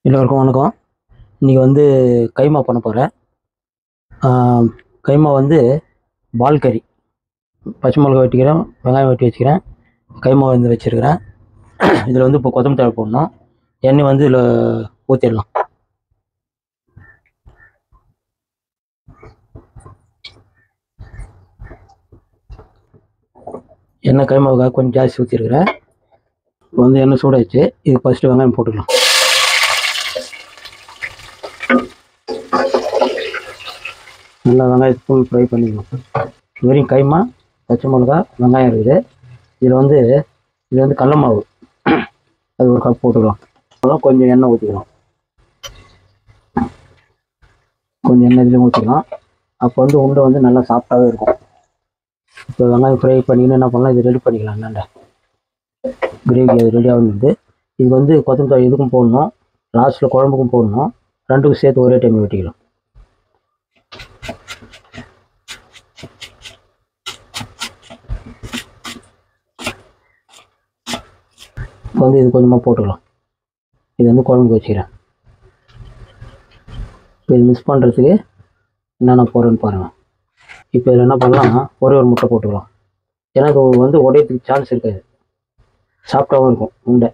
எல்லோருக்கும் வணக்கம் இன்றைக்கி வந்து கைமா பண்ண போகிறேன் கைமா வந்து பால் கறி பச்சை மிளகா வெட்டிக்கிறேன் வெங்காயம் வெட்டி வச்சுக்கிறேன் கைமா வந்து வச்சுருக்கிறேன் இதில் வந்து இப்போ கொத்தமல்லி தழை போடணும் எண்ணெய் வந்து இதில் ஊற்றிடலாம் எண்ணெய் கைமாவுக்காக கொஞ்சம் ஜாஸ்தி ஊற்றிருக்கிறேன் இப்போ வந்து எண்ணெய் சூடாச்சு இது ஃபஸ்ட்டு வெங்காயம் போட்டுக்கலாம் நல்லா வெங்காயத்தை ஃபுல் ஃப்ரை பண்ணிக்கணும் வெறும் கைமா பச்சை மிளகா வெங்காயம் இருக்குது இதில் வந்து இது வந்து கடல மாவு அது ஒரு கப் போட்டுக்கலாம் அப்புறம் கொஞ்சம் எண்ணெய் ஊற்றிக்கலாம் கொஞ்சம் எண்ணெய் இதுலேயும் ஊற்றிக்கலாம் அப்போ வந்து உண்டை வந்து நல்லா சாஃப்டாகவே இருக்கும் இப்போ வெங்காயம் ஃப்ரை பண்ணிக்கின்னு என்ன பண்ணலாம் இது ரெடி பண்ணிக்கலாம் என்னண்ட கிரேவி அது ரெடி ஆகுது இது வந்து கொத்தமல்லி இதுக்கும் போடணும் லாஸ்ட்டில் குழம்புக்கும் போடணும் ரெண்டுக்கும் சேர்த்து ஒரே டைம் வெட்டிக்கலாம் இப்போ வந்து இது கொஞ்சமாக போட்டுக்கலாம் இது வந்து குழம்புக்கு வச்சுக்கிறேன் இப்போ இது மிக்ஸ் பண்ணுறதுக்கு என்னென்ன போடுறேன்னு பாருங்கள் இப்போ இதில் என்ன பண்ணலாம் ஒரே ஒரு முட்டை போட்டுக்கலாம் ஏன்னா இது வந்து உடையத்துக்கு சான்ஸ் இருக்காது சாஃப்டாகவும் இருக்கும் உண்டை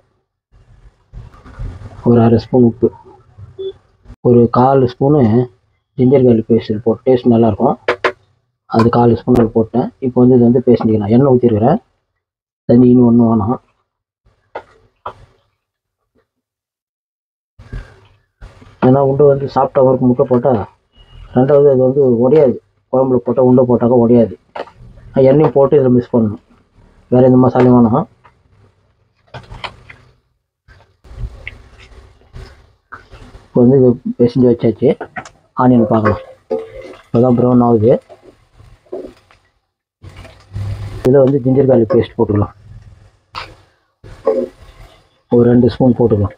ஒரு அரை ஸ்பூன் உப்பு ஒரு கால் ஸ்பூனு ஜிஞ்சர் கார்லிக் பேஸ்ட் போட்டு டேஸ்ட் நல்லாயிருக்கும் அது கால் ஸ்பூன் அது போட்டேன் இப்போ வந்து இது வந்து பேசிக்கலாம் எண்ணெய் ஊற்றிருக்கிறேன் தண்ணி இன்னும் ஒன்றும் வேணாம் ஏன்னா உண்டை வந்து சாப்பிட்டா வரைக்கும் முட்டை போட்டால் ரெண்டாவது அது வந்து உடையாது குழம்புல போட்டால் உண்டை போட்டாக்கா உடையாது எண்ணெயும் போட்டு இதில் மிக்ஸ் பண்ணணும் வேறு எந்த மசாலையும் வேணாம் இப்போ வந்து இது பிசைஞ்சு வச்சாச்சு ஆனியன் பார்க்கலாம் இப்போதான் ப்ரௌன் ஆகுது இதில் வந்து ஜிஞ்சர் கார்லிக் பேஸ்ட் போட்டுக்கலாம் ஒரு ரெண்டு ஸ்பூன் போட்டுக்கலாம்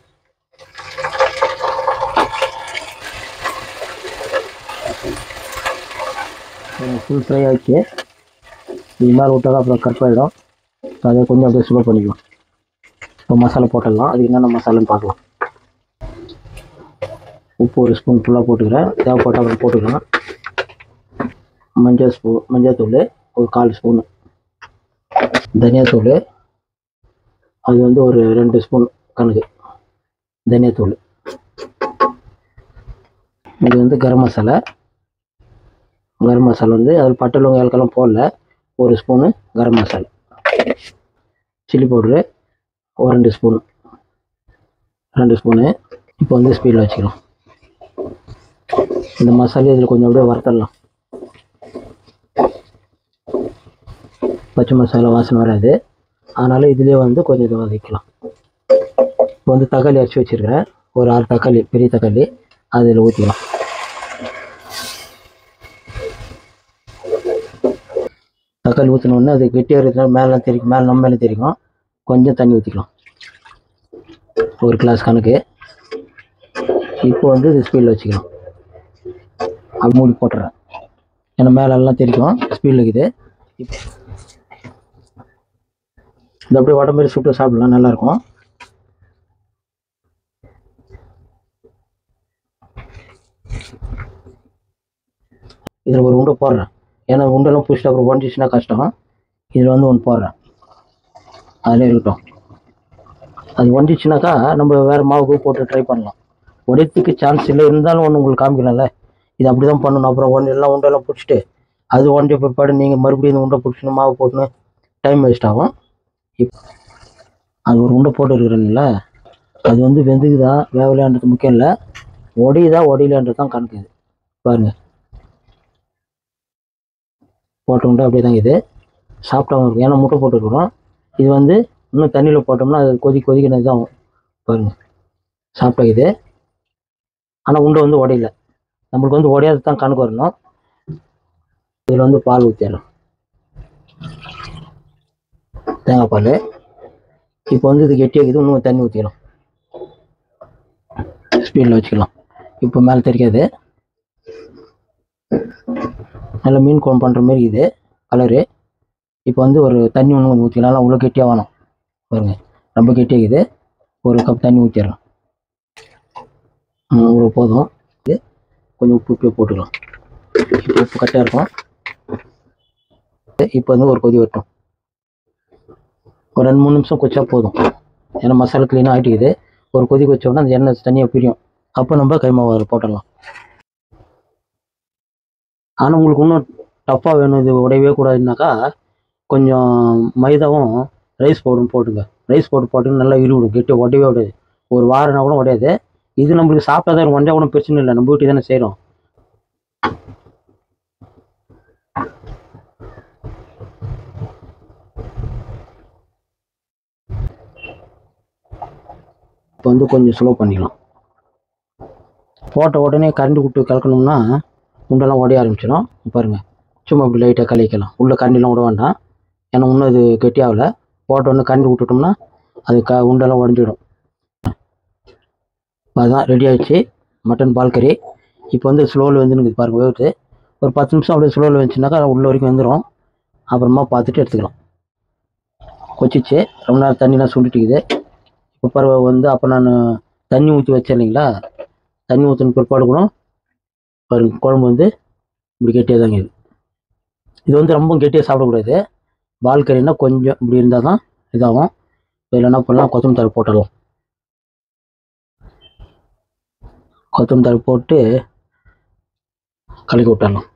ஃபுல் ஃப்ரை ஆச்சு இது மாதிரி விட்டாலும் அப்புறம் கற்பாயிடும் அதை கொஞ்சம் அப்படியே சுகர் பண்ணிக்கலாம் இப்போ மசாலா போட்டுடலாம் அதுக்கு என்னென்ன மசாலான்னு பார்க்கலாம் உப்பு ஒரு ஸ்பூன் ஃபுல்லாக போட்டுக்கிறேன் தேவைப்பட்டால் அப்புறம் போட்டுக்கலாம் மஞ்சள் ஸ்பூ மஞ்சள் தூள் ஒரு கால் ஸ்பூனு தனியாத்தூள் அது வந்து ஒரு ரெண்டு ஸ்பூன் கணக்கு தனியாத்தூள் இது வந்து கரம் மசாலா கரம் மசாலா வந்து அதில் பட்டை லவங்க ஏலக்கெல்லாம் போடல ஒரு spoon garam masala chilli powder ஒரு ரெண்டு ஸ்பூனு ரெண்டு ஸ்பூனு இப்போ வந்து ஸ்பீடில் வச்சுக்கலாம் இந்த மசாலா இதில் கொஞ்சம் அப்படியே வறுத்தரலாம் பச்சை மசாலா வாசனை வராது அதனால் இதுலேயே வந்து கொஞ்சம் இது வதக்கலாம் இப்போ வந்து தக்காளி அரைச்சி வச்சுருக்கிறேன் ஒரு ஆறு தக்காளி பெரிய தக்காளி அதில் ஊற்றிக்கலாம் தக்காளி ஊற்றினோடனே அது கெட்டியாக இருக்கிறதுனால மேலே தெரிக்கும் மேலே நம்ம மேலே தெரிக்கும் கொஞ்சம் தண்ணி ஊற்றிக்கலாம் ஒரு கிளாஸ் கணக்கு இப்போ வந்து இது ஸ்பீடில் வச்சுக்கலாம் அப்படி மூடி போட்டுறேன் ஏன்னா மேலே எல்லாம் தெரிக்கும் ஸ்பீடில் இருக்குது இப்போ இது அப்படியே வடை மாதிரி சுட்டு சாப்பிடலாம் நல்லாயிருக்கும் இதில் ஒரு உண்டை போடுறேன் ஏன்னா உண்டெல்லாம் பிடிச்சிட்டு அப்புறம் ஒன்றிச்சுன்னா கஷ்டம் இதில் வந்து ஒன்று போடுறேன் அதில் இருக்கட்டும் அது ஒன்றிச்சுனாக்கா நம்ம வேறு மாவுக்கு போட்டு ட்ரை பண்ணலாம் உடையத்துக்கு சான்ஸ் இல்லை இருந்தாலும் ஒன்று உங்களுக்கு காமிக்கலாம்ல இது அப்படி தான் பண்ணணும் அப்புறம் ஒன்று எல்லாம் உண்டெல்லாம் பிடிச்சிட்டு அது ஒன்றை பிற்பாடு நீங்கள் மறுபடியும் இந்த உண்டை பிடிச்சின்னு மாவு போட்டுன்னு டைம் வேஸ்ட் ஆகும் இப் அது ஒரு உண்டை போட்டு இருக்கிறீங்களா அது வந்து வெந்துக்குதா வேவலையான்றது முக்கியம் இல்லை உடையுதா உடையலான்றது தான் கணக்கு இது பாருங்க போட்ட உண்டை அப்படியே தான் இது சாப்பிட்டாவும் இருக்கும் ஏன்னா முட்டை போட்டுருக்குறோம் இது வந்து இன்னும் தண்ணியில் போட்டோம்னா அது கொதி கொதிக்கிறது தான் ஆகும் பாருங்க சாப்பிட்டா இது ஆனால் உண்டை வந்து உடையல நம்மளுக்கு வந்து உடையாது தான் கணக்கு வரணும் இதில் வந்து பால் ஊற்றிடலாம் தேங்காய் பால் இப்போ வந்து இது கெட்டியாக்குது இன்னும் தண்ணி ஊற்றிக்கலாம் ஸ்பீடில் வச்சுக்கலாம் இப்போ மேலே தெரிக்காது நல்லா மீன் குழம்பு பண்ணுற மாதிரி இது கலரு இப்போ வந்து ஒரு தண்ணி ஒன்று கொஞ்சம் ஊற்றிக்கலாம் அவ்வளோ கெட்டியாக வேணும் பாருங்க ரொம்ப கெட்டியாக்குது ஒரு கப் தண்ணி ஊற்றிடலாம் ம், இவ்வளோ போதும் இது கொஞ்சம் உப்பு உப்பே போட்டுக்கலாம் இப்போ உப்பு கரெக்டாக இருக்கும் இப்போ வந்து ஒரு கொதி வரட்டும் ஒரு ரெண்டு மூணு நிமிஷம் கொச்சா போதும் ஏன்னா மசாலா க்ளீனாக ஆகிட்டுக்குது ஒரு கொதி வச்சோன்னா அந்த எண்ணெய் தனியாக பிரியும் அப்போ நம்ம கைமாவை போட்டுடலாம் ஆனால் உங்களுக்கு இன்னும் டஃப்பாக வேணும் இது உடையவே கூடாதுனாக்கா கொஞ்சம் மைதாவும் ரைஸ் பவுடரும் போட்டுங்க ரைஸ் பவுடர் போட்டு நல்லா இருவிடும் கெட்டி உடையவே விடாது ஒரு வாரம்னா கூட உடையாது இது நம்மளுக்கு சாப்பிட்டா தான் ஒன்றா கூட பிரச்சனை இல்லை நம்ம வீட்டுக்கு தானே செய்கிறோம் இப்போ வந்து கொஞ்சம் ஸ்லோ பண்ணிக்கலாம் போட்ட உடனே கரண்டி விட்டு கலக்கணும்னா உண்டெல்லாம் உடைய ஆரம்பிச்சிடும் பாருங்கள் சும்மா இப்படி லைட்டாக கலக்கலாம் உள்ளே கரண்டிலாம் விட வேண்டாம் ஏன்னா இன்னும் இது கெட்டியாகல போட்ட உடனே கரண்டி விட்டுட்டோம்னா அது க உண்டெல்லாம் உடஞ்சிடும் அதுதான் ரெடி ஆயிடுச்சு மட்டன் பால் கறி இப்போ வந்து ஸ்லோவில் வந்து பாருங்கள் வேவுது ஒரு பத்து நிமிஷம் அப்படியே ஸ்லோவில் வந்துச்சுனாக்கா உள்ள வரைக்கும் வந்துடும் அப்புறமா பார்த்துட்டு எடுத்துக்கலாம் கொச்சிச்சு ரொம்ப நேரம் தண்ணிலாம் சுண்டிட்டுக்குது இப்போ பரவ வந்து அப்போ நான் தண்ணி ஊற்றி வச்சேன் இல்லைங்களா தண்ணி ஊற்றின பிற்பாடு கூட பாருங்க குழம்பு வந்து இப்படி கெட்டியாக தாங்க இது இது வந்து ரொம்ப கெட்டியாக சாப்பிடக்கூடாது பால் கறினா கொஞ்சம் இப்படி இருந்தால் தான் இதாகும் இதில் என்ன பண்ணலாம் கொத்தமல்லி தழை போட்டுடலாம் கொத்தமல்லி தழை போட்டு கலக்கி விட்டுடலாம்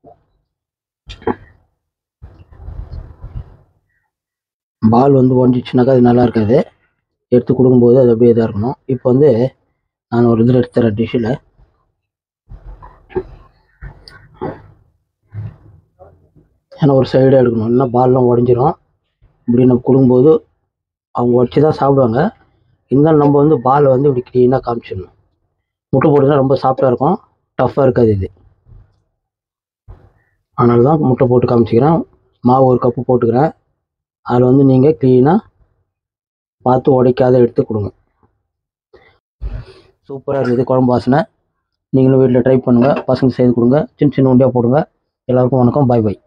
பால் வந்து ஒஞ்சிச்சுனாக்கா அது நல்லா இருக்காது எடுத்து கொடுக்கும்போது அது அப்படியே இதாக இருக்கணும் இப்போ வந்து நான் ஒரு இதில் எடுத்து தரேன் டிஷ்ஷில் ஏன்னா ஒரு சைடாக எடுக்கணும் இல்லைன்னா பால்லாம் உடஞ்சிரும் இப்படி நம்ம கொடுக்கும்போது அவங்க உடச்சி தான் சாப்பிடுவாங்க இருந்தாலும் நம்ம வந்து பாலை வந்து இப்படி க்ளீனாக காமிச்சிடணும் முட்டை போட்டுனா ரொம்ப சாஃப்டாக இருக்கும் டஃப்பாக இருக்காது இது அதனால தான் முட்டை போட்டு காமிச்சிக்கிறேன் மாவு ஒரு கப்பு போட்டுக்கிறேன் அதில் வந்து நீங்கள் க்ளீனாக பார்த்து உடைக்காத எடுத்து கொடுங்க சூப்பராக இருக்குது குழம்பு வாசனை நீங்களும் வீட்டில் ட்ரை பண்ணுங்கள் பசங்க செய்து கொடுங்க சின்ன சின்ன உண்டியாக போடுங்க எல்லாருக்கும் வணக்கம் பாய் பாய்